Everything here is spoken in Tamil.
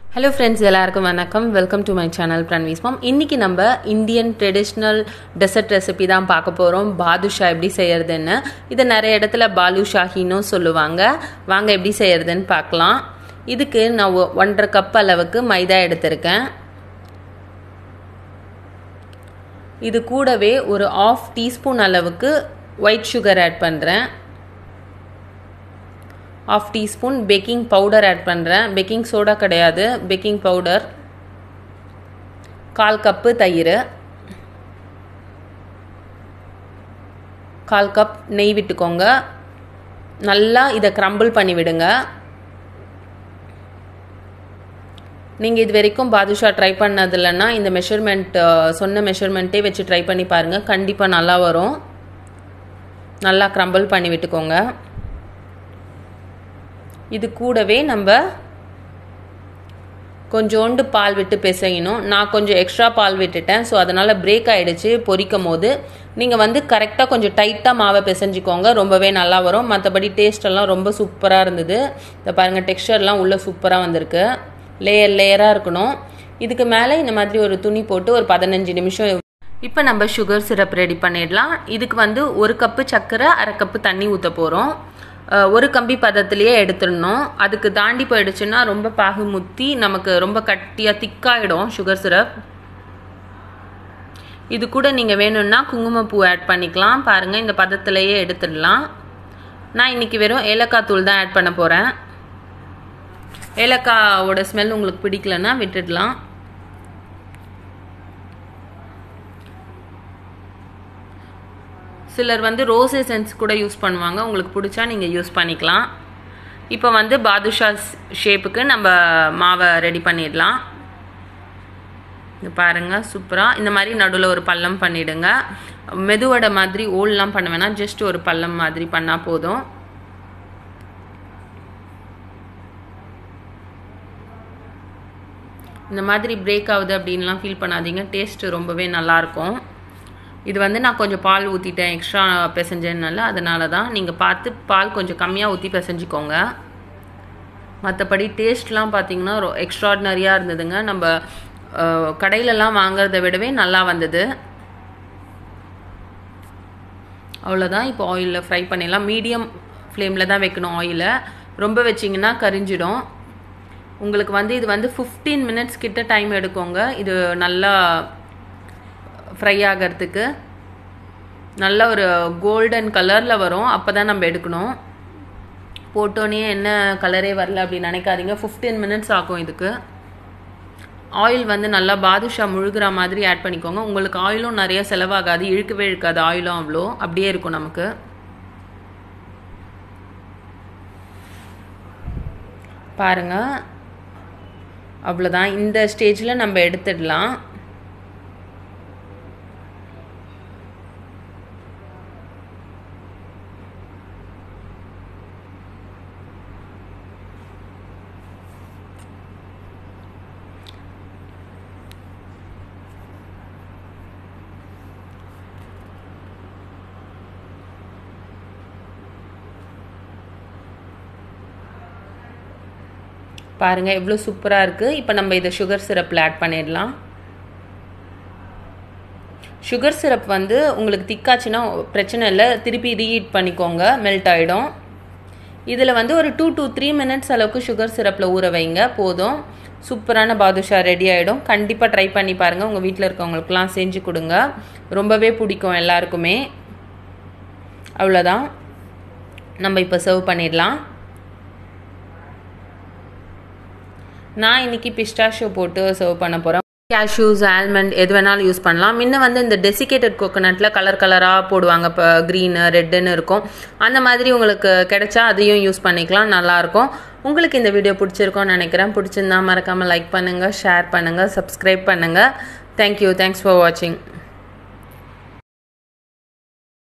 ஹலோ ஃப்ரெண்ட்ஸ் எல்லாருக்கும் வணக்கம் வெல்கம் டு மை சேனல் பிரன்வீஸ் மாம் இன்றைக்கி நம்ம இந்தியன் ட்ரெடிஷ்னல் டெசர்ட் ரெசிபி தான் பார்க்க போகிறோம் பாதுஷா எப்படி செய்யறதுன்னு இதை நிறைய இடத்துல பாலுஷாஹின்னும் சொல்லுவாங்க வாங்க எப்படி செய்யறதுன்னு பார்க்கலாம் இதுக்கு நான் ஒ- ஒன்றரை கப் அளவுக்கு மைதா எடுத்திருக்கேன் இது கூடவே ஒரு ஆஃப் டீஸ்பூன் அளவுக்கு ஒயிட் சுகர் ஆட் பண்ணுறேன் half teaspoon baking powder add பண்ணுறேன் பேக்கிங் சோடா கிடையாது பேக்கிங் பவுடர் கால் கப்பு தயிர் கால் கப் நெய் விட்டுக்கோங்க நல்லா இதை க்ரம்பிள் பண்ணி விடுங்க நீங்கள் இது வரைக்கும் பாதுஷா ட்ரை பண்ணது இல்லைன்னா இந்த மெஷர்மெண்ட் சொன்ன மெஷர்மெண்ட்டே வச்சு ட்ரை பண்ணி பாருங்கள் கண்டிப்பாக நல்லா வரும் நல்லா க்ரம்பிள் பண்ணி விட்டுக்கோங்க இது கூடவே நம்ம கொஞ்சோண்டு பால் விட்டு பிசையணும் நான் கொஞ்சம் எக்ஸ்ட்ரா பால் விட்டுட்டேன் ஸோ அதனால் பிரேக் ஆகிடுச்சு பொரிக்கும் போது நீங்கள் வந்து கரெக்டாக கொஞ்சம் டைட்டாக மாவை பிசைஞ்சிக்கோங்க ரொம்பவே நல்லா வரும் மற்றபடி டேஸ்டெல்லாம் ரொம்ப சூப்பராக இருந்தது இந்த பாருங்கள் டெக்ஸ்டர்லாம் உள்ளே சூப்பராக வந்திருக்கு லேயர் லேயராக இருக்கணும் இதுக்கு மேலே இந்த மாதிரி ஒரு துணி போட்டு ஒரு பதினஞ்சு நிமிஷம் இப்போ நம்ம சுகர் சிரப் ரெடி பண்ணிடலாம் இதுக்கு வந்து ஒரு கப்பு சர்க்கரை அரை கப்பு தண்ணி ஊற்ற போகிறோம் ஒரு கம்பி பதத்திலேயே எடுத்துடணும் அதுக்கு தாண்டி போயிடுச்சுன்னா ரொம்ப பாகு முத்தி நமக்கு ரொம்ப கட்டியாக திக்காயிடும் சுகர் சிரப் இது கூட நீங்கள் வேணும்னா குங்குமப்பூ ஆட் பண்ணிக்கலாம் பாருங்கள் இந்த பதத்திலேயே எடுத்துடலாம் நான் இன்றைக்கி வெறும் ஏலக்காய் தூள் தான் ஆட் பண்ண போகிறேன் ஏலக்காவோட ஸ்மெல் உங்களுக்கு பிடிக்கலன்னா விட்டுடலாம் சிலர் வந்து ரோஸ் எசன்ஸ் கூட யூஸ் பண்ணுவாங்க உங்களுக்கு பிடிச்சா நீங்கள் யூஸ் பண்ணிக்கலாம் இப்போ வந்து பாதுஷா ஷேப்புக்கு நம்ம மாவை ரெடி பண்ணிடலாம் இங்க பாருங்கள் சூப்பராக இந்த மாதிரி நடுவில் ஒரு பள்ளம் பண்ணிடுங்க மெதுவடை மாதிரி ஓல்லாம் பண்ண வேணாம் ஜஸ்ட் ஒரு பள்ளம் மாதிரி பண்ணால் போதும் இந்த மாதிரி பிரேக் ஆகுது அப்படின்லாம் ஃபீல் பண்ணாதீங்க டேஸ்ட் ரொம்பவே நல்லாயிருக்கும் இது வந்து நான் கொஞ்சம் பால் ஊற்றிட்டேன் எக்ஸ்ட்ரா பிசைஞ்சேன்னால அதனால தான் நீங்கள் பார்த்து பால் கொஞ்சம் கம்மியாக ஊற்றி பிசைஞ்சிக்கோங்க மற்றபடி டேஸ்ட்லாம் பார்த்தீங்கன்னா ரொ எக்ஸ்ட்ராடினரியாக இருந்ததுங்க நம்ம அஹ், கடையிலலாம் வாங்குறத விடவே நல்லா வந்தது அவ்வளோதான் இப்போ ஆயிலில் ஃப்ரை பண்ணிடலாம் மீடியம் ஃப்ளேமில் தான் வைக்கணும் ஆயிலை ரொம்ப வச்சிங்கன்னா கரிஞ்சிடும் உங்களுக்கு வந்து இது வந்து ஃபிஃப்டீன் மினிட்ஸ் கிட்ட டைம் எடுக்குங்க இது நல்லா ஃப்ரை ஆகிறதுக்கு நல்ல ஒரு கோல்டன் கலரில் வரும் அப்போ தான் நம்ம எடுக்கணும் போட்டோன்னே என்ன கலரே வரல அப்படின்னு நினைக்காதீங்க ஃபிஃப்டீன் மினிட்ஸ் ஆகும் இதுக்கு ஆயில் வந்து நல்லா பாதுஷா முழுகிற மாதிரி ஆட் பண்ணிக்கோங்க உங்களுக்கு ஆயிலும் நிறைய செலவாகாது இழுக்கவே இழுக்காது ஆயிலும் அவ்வளோ அப்படியே இருக்கும் நமக்கு பாருங்க அவ்வளோதான் இந்த ஸ்டேஜில் நம்ம எடுத்துடலாம் பாருங்கள் எவ்வளோ சூப்பராக இருக்குது இப்போ நம்ம இதை சுகர் சிரப்பில் ஆட் பண்ணிடலாம் சுகர் சிரப் வந்து உங்களுக்கு திக்காச்சுன்னா பிரச்சனை இல்லை திருப்பி ரீஹீட் பண்ணிக்கோங்க மெல்ட் ஆகிடும் இதில் வந்து ஒரு டூ to த்ரீ மினிட்ஸ் அளவுக்கு சுகர் சிரப்பில் ஊற வைங்க போதும் சூப்பரான பாதுஷா ரெடி ஆகிடும் கண்டிப்பாக ட்ரை பண்ணி பாருங்கள் உங்கள் வீட்டில் இருக்கவங்களுக்குலாம் செஞ்சு கொடுங்க ரொம்பவே பிடிக்கும் எல்லாருக்குமே அவ்வளோதான் நம்ம இப்போ சர்வ் பண்ணிடலாம் நான் இன்னைக்கு பிஸ்டாஷோ போட்டு சர்வ் பண்ண போகிறேன் கேஷ்யூஸ் ஆல்மண்ட் எது வேணாலும் யூஸ் பண்ணலாம் முன்ன வந்து இந்த டெசிகேட்டட் கோகோனட்டில் கலர் கலராக போடுவாங்க இப்போ க்ரீனு ரெட்டுன்னு இருக்கும் அந்த மாதிரி உங்களுக்கு கிடைச்சா அதையும் யூஸ் பண்ணிக்கலாம் நல்லாயிருக்கும் உங்களுக்கு இந்த வீடியோ பிடிச்சிருக்கோன்னு நினைக்கிறேன் பிடிச்சிருந்தா மறக்காமல் லைக் பண்ணுங்கள் ஷேர் பண்ணுங்கள் சப்ஸ்கிரைப் பண்ணுங்கள் தேங்க்யூ தேங்க்ஸ் ஃபார் வாட்சிங்